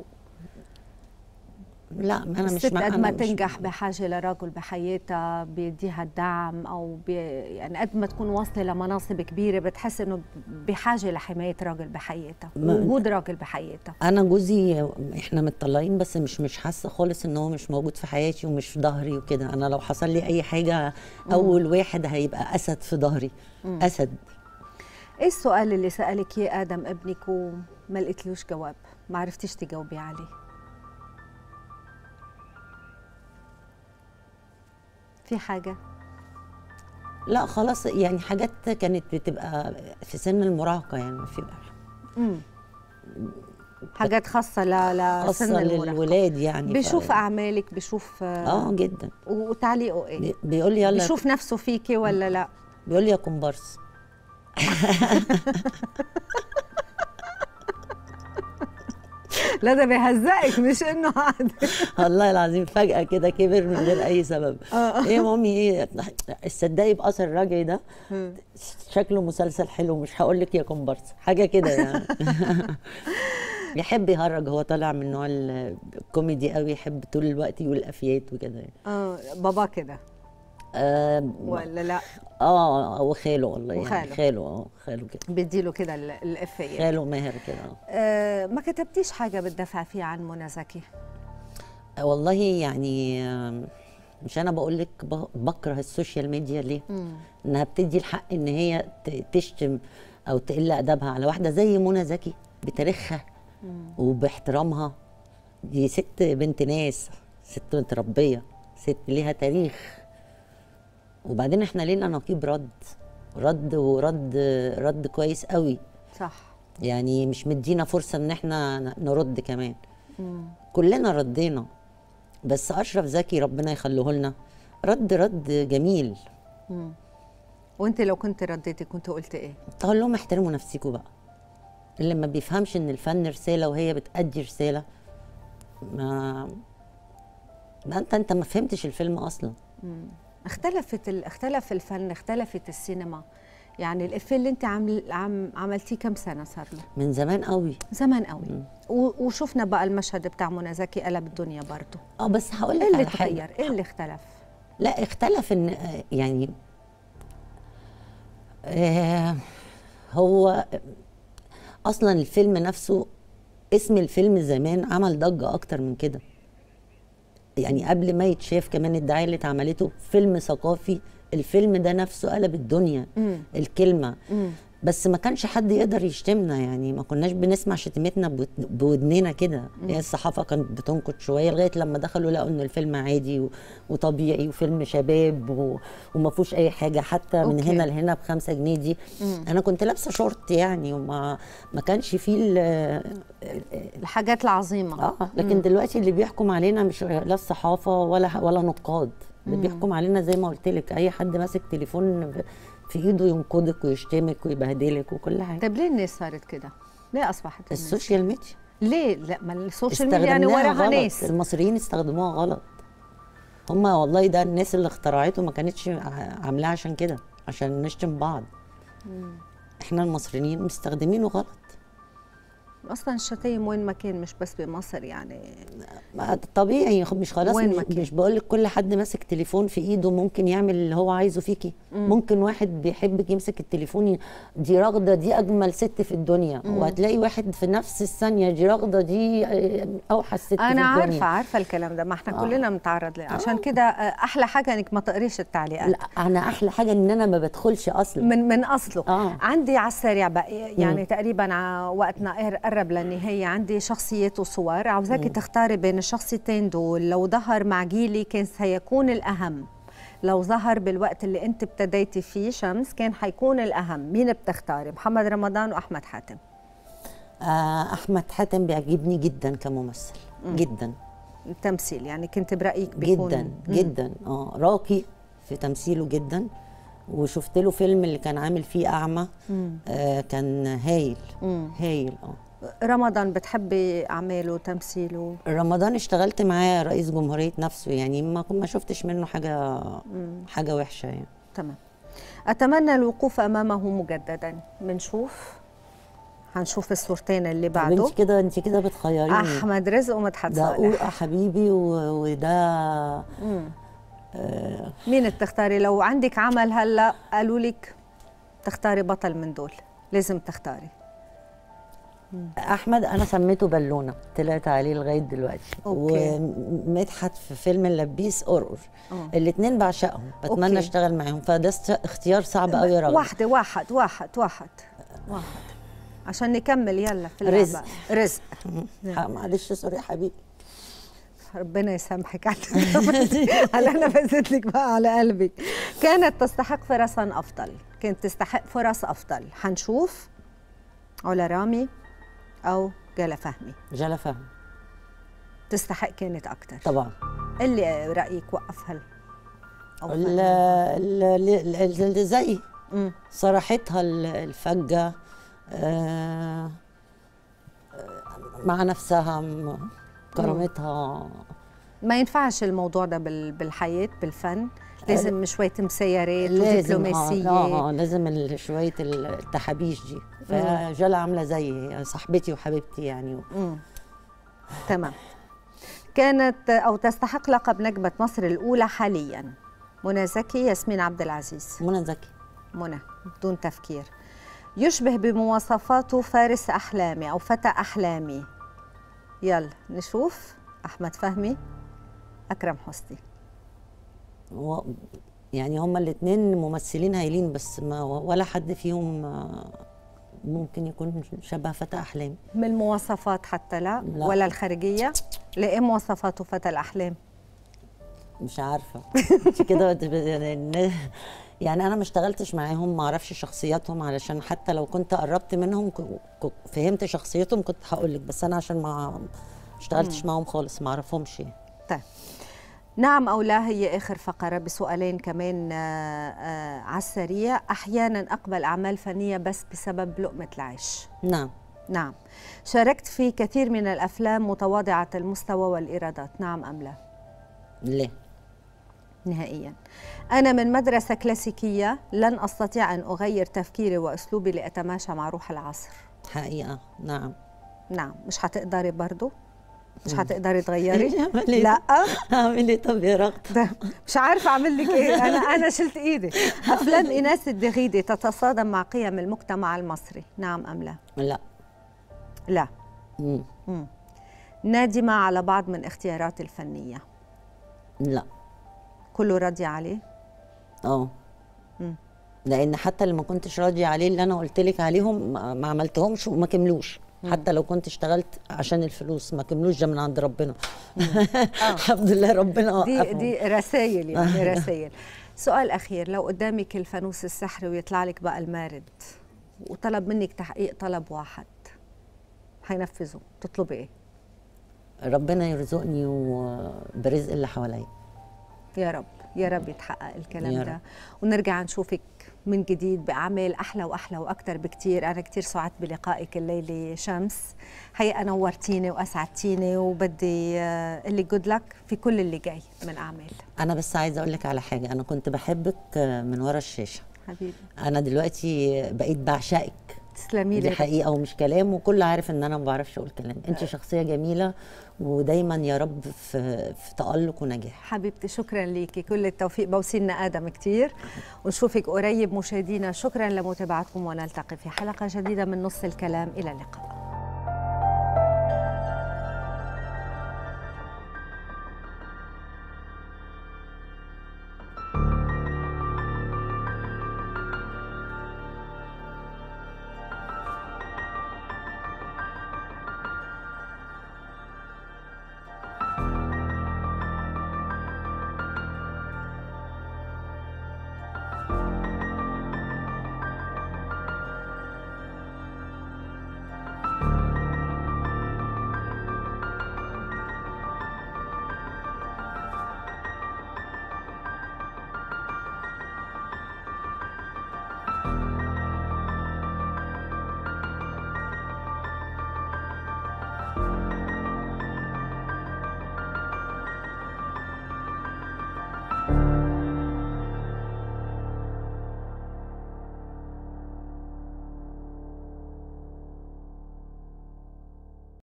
لا ما انا مش الست مع قد أنا ما مش- تنجح بحاجه لرجل بحياتها بيديها الدعم او بي يعني قد ما تكون واصله لمناصب كبيره بتحس انه بحاجه لحمايه راجل بحياتها ما- وجود راجل بحياتها انا جوزي احنا متطلقين بس مش مش حاسه خالص ان هو مش موجود في حياتي ومش في ظهري وكده انا لو حصل لي اي حاجه اول واحد هيبقى اسد في ظهري اسد ايه السؤال اللي سالك اياه ادم ابنك وما لقيتلوش جواب ما عرفتيش تجاوبي عليه في حاجه لا خلاص يعني حاجات كانت بتبقى في سن المراهقه يعني في مم. حاجات خاصه ل خاصه لسن المراهقه للولاد يعني ف- بيشوف اعمالك بيشوف اه جدا وتعليقه ايه بي- بيقول لي يلا بيشوف نفسه فيكي ولا لا بيقول لي يا كومبارس لا ده بيهزقك مش انه عادي والله العظيم فجأة كده كبر من غير أي سبب ايه يا مامي ايه الصدقي بأثر الراجل ده شكله مسلسل حلو مش هقول لك يا كومبارس حاجة كده يعني يحب يهرج هو طالع من نوع ال- الكوميدي قوي يحب طول الوقت يقول افيات وكده يعني. اه بابا كده اه ولا لا اه وخاله والله يعني وخاله. خاله اه خاله كده بيديله كده ال- الافيه خاله ماهر كده آه. آه ما كتبتيش حاجه بتدافع فيها عن منى زكي والله يعني آم، مش انا بقول لك ب- بكره السوشيال ميديا ليه انها بتدي الحق ان هي ت- تشتم او تقل ادبها على واحده زي منى زكي بتاريخها وباحترامها دي ست بنت ناس ست متربيه ست ليها تاريخ وبعدين احنا لينا نقيب رد رد ورد رد كويس قوي صح يعني مش مدينا فرصه ان احنا ن- نرد كمان كلنا ردينا بس اشرف زكي ربنا يخليه لنا رد رد جميل وانت لو كنت رديتي كنت قلت ايه تقول لهم احترموا نفسكم بقى اللي ما بيفهمش ان الفن رساله وهي بتأدي رساله ما ما انت انت ما فهمتش الفيلم اصلا اختلفت ال... اختلف الفن اختلفت السينما يعني الافيه اللي انت عمل... عم... عملتيه كم سنه صار له من زمان قوي زمان قوي و... وشفنا بقى المشهد بتاع منى زكي قلب الدنيا برضه اه بس هقول ايه لك اللي على حاجه تغير ايه اللي اختلف لا اختلف ان آه، يعني آه هو اصلا الفيلم نفسه اسم الفيلم زمان عمل ضجه اكتر من كده يعني قبل ما يتشاف كمان الدعايه اللي اتعملته فيلم ثقافي الفيلم ده نفسه قلب الدنيا الكلمه بس ما كانش حد يقدر يشتمنا يعني ما كناش بنسمع شتيمتنا بود- بودننا كده يعني الصحافه كانت بتنقد شويه لغايه لما دخلوا لقوا ان الفيلم عادي و- وطبيعي وفيلم شباب و- وما فيهوش اي حاجه حتى من أوكي. هنا لهنا بخمسة جنيه دي انا كنت لابسه شورت يعني وما ما كانش فيه ال- الحاجات العظيمه اه لكن دلوقتي اللي بيحكم علينا مش لا الصحافه ولا ولا نقاد اللي بيحكم علينا زي ما قلت لك اي حد ماسك تليفون في ايده ينقدك ويشتمك ويبهدلك وكل حاجه طيب ليه الناس صارت كده ليه اصبحت الناس السوشيال ميديا ليه لا ما السوشيال ميديا يعني استخدمناها وراها غلط. ناس المصريين استخدموها غلط هما والله ده الناس اللي اخترعته ما كانتش ع- عاملاه عشان كده عشان نشتم بعض احنا المصريين مستخدمينه غلط اصلا الشتايم وين ما كان مش بس بمصر يعني ما طبيعي مش خلاص وين مش, ما كان. مش بقول لك كل حد ماسك تليفون في ايده ممكن يعمل اللي هو عايزه فيكي ممكن واحد بيحبك يمسك التليفون ي- دي رغده دي اجمل ست في الدنيا وهتلاقي واحد في نفس الثانيه دي رغده دي آه، اوحش ست في انا الدنيا عارفه عارفه الكلام ده ما احنا كلنا بنتعرض له عشان كده آه، احلى حاجه انك ما تقريش التعليقات لا انا احلى حاجه ان انا ما بدخلش اصلا من من اصله آه. عندي على السريع بقى يعني تقريبا ع- وقتنا قر- قرب للنهايه عندي شخصيات وصور عاوزاكي تختاري بين الشخصيتين دول لو ظهر مع جيلي كان سيكون الاهم لو ظهر بالوقت اللي انت ابتديتي فيه شمس كان حيكون الاهم مين بتختاري محمد رمضان واحمد حاتم آه احمد حاتم بيعجبني جدا كممثل جدا التمثيل يعني كنت برايك بيكون جدا جدا اه راقي في تمثيله جدا وشفت له فيلم اللي كان عامل فيه اعمى آه كان هايل هايل اه رمضان بتحبي اعماله تمثيله رمضان اشتغلت معاه رئيس جمهورية نفسه يعني ما ما شفتش منه حاجة حاجة وحشة يعني تمام اتمنى الوقوف امامه مجددا بنشوف هنشوف الصورتين اللي طب بعده انت كده انت كده بتخيريني احمد رزق ومدحت ده صالح قوقع حبيبي و- وده مين بتختاري لو عندك عمل هلا قالوا لك تختاري بطل من دول لازم تختاري احمد انا سميته بالونه طلعت عليه لغايه دلوقتي أوكي. ومدحت في فيلم اللبيس قرقر آه. الاثنين بعشقهم بتمنى أوكي. اشتغل معاهم فده است- اختيار صعب قوي يا رغم واحدة واحد واحد واحد واحد عشان نكمل يلا في اللعبة رزق. رزق ح- معلش سوري يا حبيبي ربنا يسامحك على هلا انا فزت لك بقى على قلبك كانت تستحق فرصا افضل كانت تستحق فرص افضل حنشوف علا رامي او جلا فهمي جلا فهم تستحق كانت اكثر طبعا اللي رايك وقفها أو ال- فهمها؟ ال- ال- ال- اللي زي مم. صراحتها ال- الفجة آه، آه، مع نفسها م- كرامتها ما ينفعش الموضوع ده بال- بالحياه بالفن لازم شويه مسيرات لازم ودبلوماسيه اه آه، لازم ال- شوية التحابيش دي فجلا عاملة زي صاحبتي وحبيبتي يعني مم. تمام كانت او تستحق لقب نجمه مصر الاولى حاليا منى زكي ياسمين عبد العزيز منى زكي منى بدون تفكير يشبه بمواصفاته فارس احلامي او فتى احلامي يلا نشوف احمد فهمي اكرم حسني و- يعني هما الاثنين ممثلين هايلين بس ما ولا حد فيهم آه، ممكن يكون شبه فتى احلامي من المواصفات حتى لا, لا. ولا الخارجيه لايه مواصفاته فتى الاحلام مش عارفه انت كده بت- يعني يعني انا ما اشتغلتش معاهم ما اعرفش شخصياتهم علشان حتى لو كنت قربت منهم ك- ك- فهمت شخصيتهم كنت هقول لك بس انا عشان ما اشتغلتش معاهم خالص ما اعرفهمش يعني. طيب نعم أو لا هي آخر فقرة بسؤالين كمان آه، آه، على السريع أحيانا أقبل أعمال فنية بس بسبب لقمة العيش نعم نعم شاركت في كثير من الأفلام متواضعة المستوى والإيرادات نعم أم لا ليه نهائيا أنا من مدرسة كلاسيكية لن أستطيع أن أغير تفكيري وأسلوبي لأتماشى مع روح العصر حقيقه نعم نعم مش هتقدري برضو مش هتقدري تغيري أعمل إيه؟ لا اعمل ايه طب يا رغد ده مش عارفه اعمل لك ايه انا انا شلت ايدي افلام ايناس الدغيدي تتصادم مع قيم المجتمع المصري نعم ام لا لا لا مم. نادمه على بعض من اختياراتي الفنيه لا كله راضي عليه اه لان حتى اللي ما كنتش راضيه عليه اللي انا قلت لك عليهم ما ما عملتهمش وما كملوش حتى لو كنت اشتغلت عشان الفلوس ما كملوش ده من عند ربنا الحمد لله ربنا دي وقفهم. دي رسائل يعني رسائل سؤال اخير لو قدامك الفانوس السحري ويطلع لك بقى المارد وطلب منك تحقيق طلب واحد هينفذه تطلبي ايه ربنا يرزقني و- برزق اللي حواليا يا رب يا رب يتحقق الكلام يا ده رب. ونرجع نشوفك من جديد بأعمال أحلى وأحلى وأكثر بكتير أنا كتير سعدت بلقائك الليلة شمس هيئة نورتيني وأسعدتيني وبدي آه، اللي جود لك في كل اللي جاي من أعمال انا بس عايزه اقول لك على حاجه انا كنت بحبك من ورا الشاشه حبيبي انا دلوقتي بقيت بعشقك تسلمي دي لي حقيقه ومش كلام وكل عارف ان انا ما بعرفش اقول كلام انت شخصيه جميله ودايما يا رب في في تالق ونجاح حبيبتي شكرا ليكي كل التوفيق بوسيلنا آدم كتير ونشوفك قريب مشاهدينا شكرا لمتابعتكم ونلتقي في حلقة جديدة من نص الكلام إلى اللقاء